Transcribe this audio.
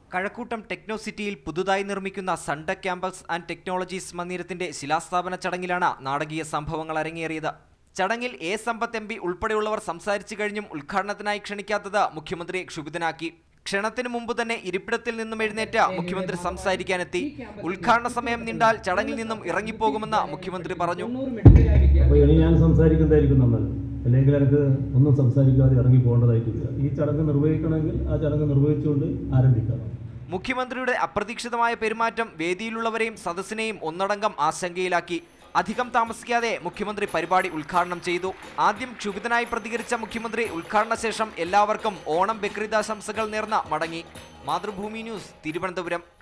Kazhakkoottam techno സിറ്റിയിൽ പുതുതായി നിർമ്മിക്കുന്ന സൺടെക് ക്യാമ്പസ് ആൻഡ് ടെക്നോളജീസ് മന്ദിരത്തിന്റെ ശിലാസ്ഥാപന ചടങ്ങിലാണ് നാടകീയ സംഭവങ്ങൾ അരങ്ങേറിയത് ചടങ്ങിൽ എ സമ്പത്ത് എം പി ഉൾപ്പെടെയുള്ളവർ സംസാരിച്ചു കഴിഞ്ഞും ഉദ്ഘാടനത്തിനായി ക്ഷണിക്കാത്തത് മുഖ്യമന്ത്രിയെ ക്ഷുഭിതനാക്കി ക്ഷണത്തിനു മുമ്പ് തന്നെ ഇരിപ്പിടത്തിൽ നിന്നും എഴുന്നേറ്റ് മുഖ്യമന്ത്രി സംസാരിക്കാനെത്തി ഉദ്ഘാടന സമയം നീണ്ടാൽ ചടങ്ങിൽ നിന്നും ഇറങ്ങിപ്പോകുമെന്ന് മുഖ്യമന്ത്രി പറഞ്ഞു അപ്പോൾ ഇനി ഞാൻ സംസാരിക്കുന്നതായിരിക്കും നല്ലത് അല്ലെങ്കിൽ എനിക്ക് ഒന്നും സംസാരിക്കാതെ ഇറങ്ങി പോകേണ്ടതായിട്ടില്ല ഈ ചടങ്ങ് നിർവഹിക്കണമെങ്കിൽ ആ ചടങ്ങ് നിർവഹിച്ചുകൊണ്ട് ആരംഭിക്കാം മുഖ്യമന്ത്രിയുടെ അപ്രതീക്ഷിതമായ പെരുമാറ്റം വേദിയിലുള്ളവരെയും സദസ്സിനെയും ഒന്നടങ്കം ആശങ്കയിലാക്കി അധികം താമസിക്കാതെ മുഖ്യമന്ത്രി പരിപാടി ഉദ്ഘാടനം ചെയ്തു ആദ്യം ക്ഷുഭിതനായി പ്രതികരിച്ച മുഖ്യമന്ത്രി ഉദ്ഘാടന ശേഷം എല്ലാവർക്കും ഓണം ബക്രീദാശംസകൾ നേർന്ന മടങ്ങി മാതൃഭൂമി ന്യൂസ് തിരുവനന്തപുരം